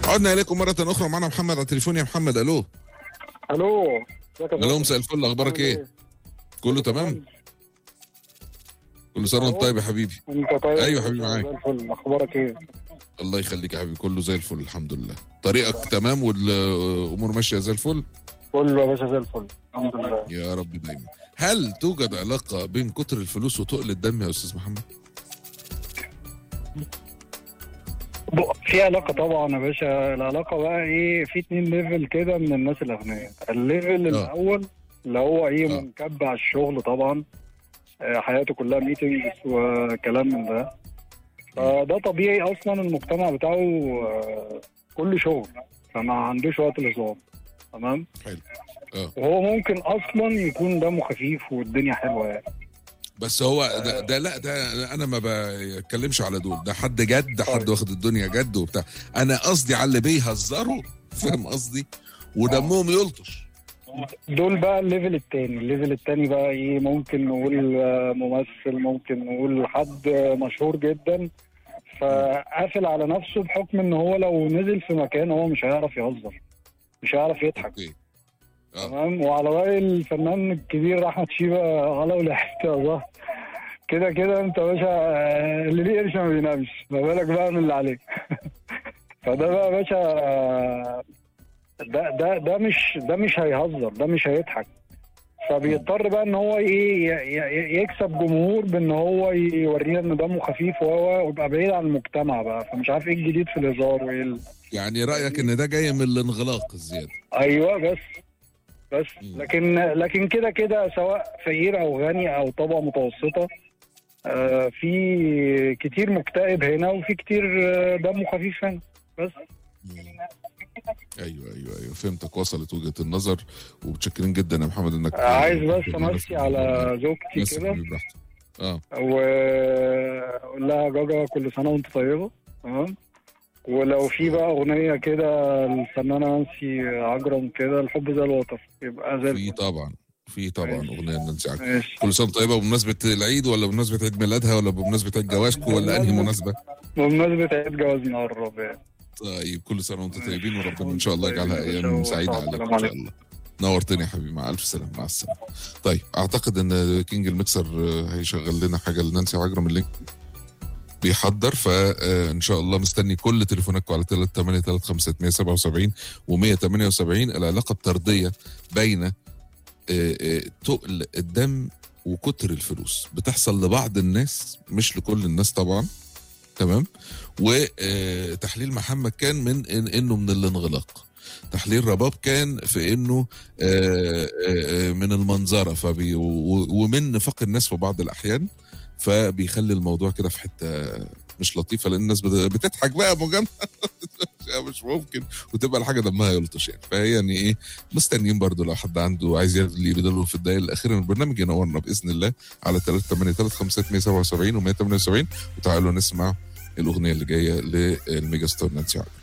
عدنا اليكم مره اخرى معنا محمد على التليفون يا محمد الو الو ازيك يا الو دكتور؟ مساء الفل اخبارك ايه كله تمام كل سنه وانت طيب يا حبيبي انت طيب أيوة حبيبي معاك. زي الفل اخبارك ايه الله يخليك يا حبيبي كله زي الفل الحمد لله طريقك تمام والامور ماشيه زي الفل كله يا باشا زي الفل الحمد لله يا رب دايما هل توجد علاقه بين كتر الفلوس وتقل الدم يا استاذ محمد ب- في علاقه طبعا يا باشا العلاقه بقى ايه في اتنين ليفل كده من الناس الاغنياء الليفل آه. الاول اللي هو ايه آه. منكب على الشغل طبعا آه، حياته كلها ميتنجز وكلام من ده فده طبيعي اصلا المجتمع بتاعه آه، كله شغل فما عندوش وقت للهزار تمام حلو اه وهو ممكن اصلا يكون دمه خفيف والدنيا حلوه يعني بس هو ده, ده لا ده انا ما بتكلمش على دول ده حد جد حد طيب. واخد الدنيا جد وبتاع انا قصدي على اللي بيهزروا فاهم قصدي ودمهم يلطش دول بقى الليفل التاني الليفل التاني بقى ايه ممكن نقول آه، ممثل ممكن نقول حد آه، مشهور جدا فقافل على نفسه بحكم ان هو لو نزل في مكان هو مش هيعرف يهزر مش هيعرف يضحك اوكي اه تمام وعلى رأي الفنان الكبير احمد شيبة غلا ولحقت يا زهر كده كده انت يا باشا آه، اللي ليه قرش ما بينامش ما بالك بقى من اللي عليه فده بقى يا باشا آه، ده ده ده مش ده مش هيهزر ده مش هيضحك فبيضطر بقى ان هو ايه ي- ي- يكسب جمهور بان هو يورينا ان دمه خفيف وهو ويبقى بعيد عن المجتمع بقى فمش عارف ايه الجديد في الهزار وايه ال... يعني رايك ان ده جاي من الانغلاق الزياده ايوه بس بس مم. لكن لكن كده كده سواء فقير او غني او طبقه متوسطه آه، في كتير مكتئب هنا وفي كتير آه، دمه خفيف هنا بس ايوه ايوه ايوه فهمتك وصلت وجهه النظر ومتشكرين جدا يا محمد انك عايز بس امسي على زوجتي بس كده براحتك اه واقول لها جاجا كل سنه وانت طيبه تمام ولو في بقى اغنيه كده الفنانه نانسي عجرم كده الحب زي الوتر يبقى زي في الفل طبعا في طبعا ماشي. اغنيه نانسي عجرم ماشي كل سنه طيبه بمناسبه العيد ولا بمناسبه عيد ميلادها ولا بمناسبه عيد جوازكم ولا انهي مناسبه بمناسبة عيد جوازنا قرب يعني طيب كل سنه وانتم ماشي. طيبين وربنا ان شاء الله يجعلها طيبين يا ايام باشا، سعيده والسلام عليكم ان شاء عليكم. الله نورتني يا حبيبي مع الف سلامه مع السلامه طيب اعتقد ان كينج الميكسر آه، هيشغل لنا حاجه لنانسي عجرم اللينك بيحضر فان شاء الله مستني كل تليفوناتكم على 383 و178 العلاقه الطرديه بين آه، آه، تقل الدم وكتر الفلوس بتحصل لبعض الناس مش لكل الناس طبعا تمام وتحليل محمد كان من إن انه من الانغلاق تحليل رباب كان في انه آه، آه، من المنظره فبي و- ومن نفاق الناس في بعض الاحيان فبيخلي الموضوع كده في حته مش لطيفه لان الناس بت- بتضحك بقى مجامله مش ممكن وتبقى الحاجه دمها يلطش يعني فهي يعني ايه مستنيين برضو لو حد عنده عايز يدلي يدله في الدقايق الاخيره من البرنامج ينورنا باذن الله على 383 و178 وتعالوا نسمع الاغنيه اللي جايه للميجا ستار نانسي عجرم